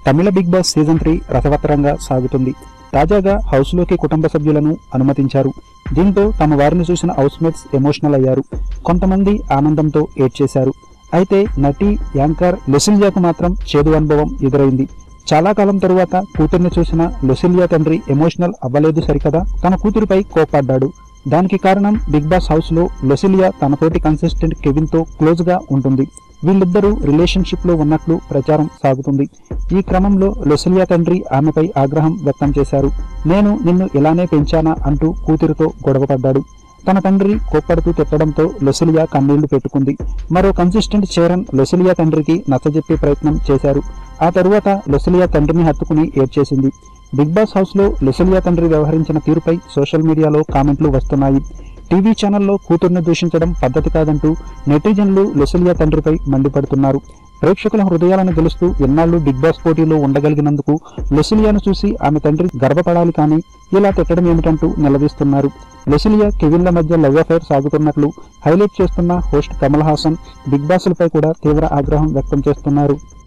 తమిళ Bigg Boss season three రసవత్తరంగా సాగుతుంది తాజాగా హౌస్లోకి కుటుంబ సభ్యులను అనుమతించారు దీంతో తమ వారిని చూసిన హౌస్మేట్స్ ఎమోషనల్ అయ్యారు కొంతమంది ఆనందంతో ఏడ్చేశారు అయితే నటి యాంకర్ లొసిలియాకు మాత్రం చేదు అనుభవం ఎదురైంది చాలా కాలం తరువాత కూతుర్ని చూసిన లొసిలియా తండ్రి ఎమోషనల్ అవ్వలేదు సరికదా తన కూతురిపై కోపాడ్డాడు దానికి కారణం బిగ్ బాస్ హౌస్ లో లొసిలియా తనతోటి కన్సిస్టెంట్ కెవిన్ తో క్లోజ్ గా ఉంటుంది వీళ్ళిద్దరూ రిలేషన్షిప్ లో ఉన్నట్లు ప్రచారం సాగుతుంది ఈ క్రమంలో లొసిలియా తండ్రి ఆమెపై ఆగ్రహం వ్యక్తం చేశారు నేను నిన్ను ఇలానే పెంచానా అంటూ కూతురితో గొడవపడ్డాడు తన తండ్రి కోప్పడుతూ తిట్టడంతో లొసిలియా కన్నీళ్లు పెట్టుకుంది మరో కన్సిస్టెంట్ చేరన్ లొసిలియా తండ్రికి నచ్చజెప్పే ప్రయత్నం చేశారు ఆ తరువాత లొసిలియా తండ్రిని హత్తుకుని ఏడ్చేసింది బిగ్ బాస్ హౌస్ లో లొసిలియా తండ్రి వ్యవహరించిన తీరుపై సోషల్ మీడియాలో కామెంట్లు వస్తున్నాయి టీవీ ఛానల్లో కూతుర్ని దూషించడం పద్ధతి కాదంటూ నెటిజన్లు లొసిలియా తండ్రిపై మండిపడుతున్నారు ప్రేక్షకుల హృదయాలను గెలుస్తూ ఎన్నాళ్లు బిగ్ బాస్ పోటీలో ఉండగలిగినందుకు లొసిలియాను చూసి ఆమె తండ్రి గర్వపడాలి కానీ ఇలా తిట్టడం ఏమిటంటూ నిలదీస్తున్నారు లొసిలియా కెవిన్ల మధ్య లవ్ అఫైర్ సాగుతున్నట్లు హైలైట్ చేస్తున్న హోస్ట్ కమల్ హాసన్ బిగ్ బాస్లపై కూడా తీవ్ర ఆగ్రహం వ్యక్తం చేస్తున్నారు